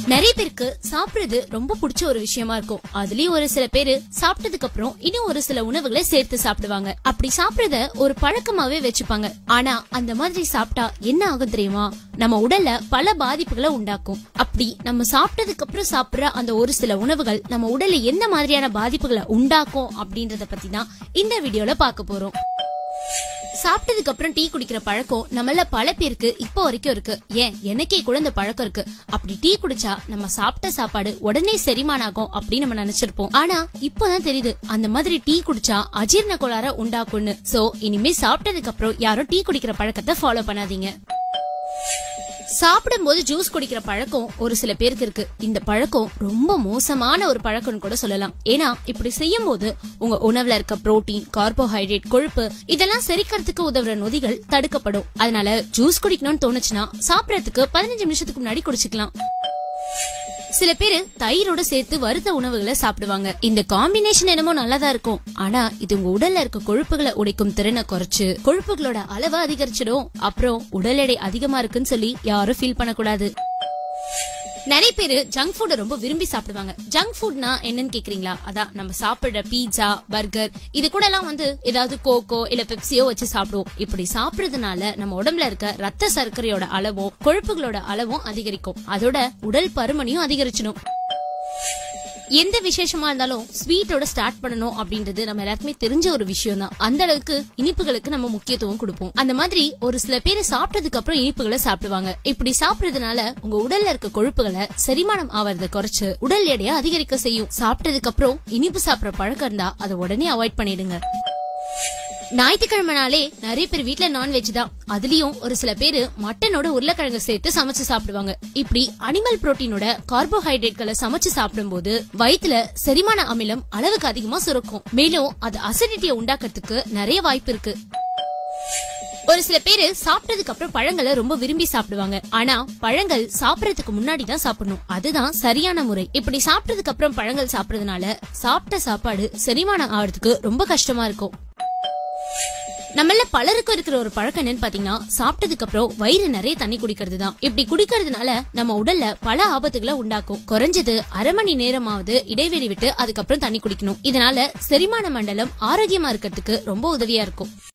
நிறைய பேருக்கு சாப்பிடுறது ரொம்ப பிடிச்ச ஒரு விஷயமா இருக்கும் அதுலயும் ஒரு சில பேரு சாப்பிட்டதுக்கு அப்புறம் இன்னும் ஒரு சில உணவுகளை சேர்த்து சாப்பிடுவாங்க அப்படி சாப்பிடுறத ஒரு பழக்கமாவே வச்சுப்பாங்க ஆனா அந்த மாதிரி சாப்பிட்டா என்ன ஆகும் தெரியுமா நம்ம உடல்ல பல பாதிப்புகளை உண்டாக்கும் அப்படி நம்ம சாப்பிட்டதுக்கு அப்புறம் சாப்பிடுற அந்த ஒரு சில உணவுகள் நம்ம உடல்ல என்ன மாதிரியான பாதிப்புகளை உண்டாக்கும் அப்படின்றத பத்தி தான் இந்த வீடியோல பார்க்க போறோம் சாப்பிட்டதுக்கு அப்புறம் டீ குடிக்கிற பழக்கம் நம்மள பல பேருக்கு இப்போ வரைக்கும் இருக்கு ஏன் எனக்கே கூட இந்த பழக்கம் இருக்கு அப்படி டீ குடிச்சா நம்ம சாப்பிட்ட சாப்பாடு உடனே செரிமானம் ஆகும் அப்படின்னு நம்ம நினைச்சிருப்போம் ஆனா இப்போதான் தெரியுது அந்த மாதிரி டீ குடிச்சா அஜீரண கோளாற உண்டாக்கும்னு சோ இனிமே சாப்பிட்டதுக்கு அப்புறம் யாரும் டீ குடிக்கிற பழக்கத்தை ஃபாலோ பண்ணாதீங்க சாப்பிடும்போது ஜூஸ் குடிக்கிற பழக்கம் ஒரு சில பேருக்கு இருக்கு இந்த பழக்கம் ரொம்ப மோசமான ஒரு பழக்கம்னு கூட சொல்லலாம் ஏன்னா இப்படி செய்யும் போது உங்க உணவுல இருக்க புரோட்டீன் கார்போஹைட்ரேட் கொழுப்பு இதெல்லாம் செரிக்கிறதுக்கு உதவுற நொதிகள் தடுக்கப்படும் அதனால ஜூஸ் குடிக்கணும்னு தோணுச்சுன்னா சாப்பிடறதுக்கு பதினஞ்சு நிமிஷத்துக்கு முன்னாடி குடிச்சுக்கலாம் சில பேரு தயிரோட சேர்த்து வறுத்த உணவுகளை சாப்பிடுவாங்க இந்த காம்பினேஷன் என்னமோ நல்லாதான் இருக்கும் ஆனா இது உங்க உடல்ல இருக்க கொழுப்புகளை உடைக்கும் திறனை குறைச்சு கொழுப்புகளோட அளவை அதிகரிச்சிடும் அப்புறம் உடல் எடை அதிகமா இருக்குன்னு சொல்லி யாரும் ஃபீல் பண்ணக்கூடாது நிறைய பேரு ஜங்க் ஃபுட்டை ரொம்ப விரும்பி சாப்பிடுவாங்க ஜங்க் ஃபுட்னா என்னன்னு கேக்குறீங்களா அதான் நம்ம சாப்பிடுற பீட்சா பர்கர் இது கூட எல்லாம் வந்து ஏதாவது கோகோ இல்ல பெப்சியோ வச்சு சாப்பிடுவோம் இப்படி சாப்பிடுறதுனால நம்ம உடம்புல இருக்க ரத்த சர்க்கரையோட அளவும் கொழுப்புகளோட அளவும் அதிகரிக்கும் அதோட உடல் பருமனையும் அதிகரிச்சிடும் எந்த விசேஷமா இருந்தாலும் ஸ்வீட்டோட ஸ்டார்ட் பண்ணணும் அப்படின்றது நம்ம எல்லாருக்குமே தெரிஞ்ச ஒரு விஷயம் தான் அந்த அளவுக்கு இனிப்புகளுக்கு நம்ம முக்கியத்துவம் கொடுப்போம் அந்த மாதிரி ஒரு சில பேர் சாப்பிட்டதுக்கு அப்புறம் இனிப்புகளை சாப்பிடுவாங்க இப்படி சாப்பிடுறதுனால உங்க உடல்ல இருக்க கொழுப்புகளை செரிமானம் ஆவறத குறைச்சு உடல் எடையை அதிகரிக்க செய்யும் சாப்பிட்டதுக்கு அப்புறம் இனிப்பு சாப்பிடுற பழக்கம் இருந்தா அதை உடனே அவாய்ட் பண்ணிடுங்க ஞாயிற்றுக்கிழமைனாலே நிறைய பேர் வீட்ல நான்வெஜ் தான் அதுலயும் ஒரு சில பேரு மட்டனோட உருளைக்கிழங்கு சேர்த்து சமைச்சு சாப்பிடுவாங்க இப்படி அனிமல் புரோட்டீனோட கார்போஹைட்ரேட்களை சமைச்சு சாப்பிடும்போது வயிற்றுல செரிமான அமிலம் அளவுக்கு அதிகமா சுரக்கும் மேலும் அது அசிடிட்டியை உண்டாக்குறதுக்கு நிறைய வாய்ப்பு இருக்கு ஒரு சில பேரு சாப்பிட்டதுக்கு அப்புறம் பழங்களை ரொம்ப விரும்பி சாப்பிடுவாங்க ஆனா பழங்கள் சாப்பிடறதுக்கு முன்னாடி தான் சாப்பிடணும் அதுதான் சரியான முறை இப்படி சாப்பிட்டதுக்கு அப்புறம் பழங்கள் சாப்பிடுறதுனால சாப்பிட்ட சாப்பாடு செரிமானம் ஆகிறதுக்கு ரொம்ப கஷ்டமா இருக்கும் நம்மள பலருக்கும் இருக்கிற ஒரு பழக்கம் என்னன்னு பாத்தீங்கன்னா சாப்பிட்டதுக்கு அப்புறம் வயிறு நிறைய தண்ணி குடிக்கிறது தான் இப்படி குடிக்கிறதுனால நம்ம உடல்ல பல ஆபத்துகளை உண்டாக்கும் குறைஞ்சது அரை மணி நேரமாவது இடைவெளி விட்டு அதுக்கப்புறம் தண்ணி குடிக்கணும் இதனால செரிமான மண்டலம் ஆரோக்கியமா இருக்கிறதுக்கு ரொம்ப உதவியா இருக்கும்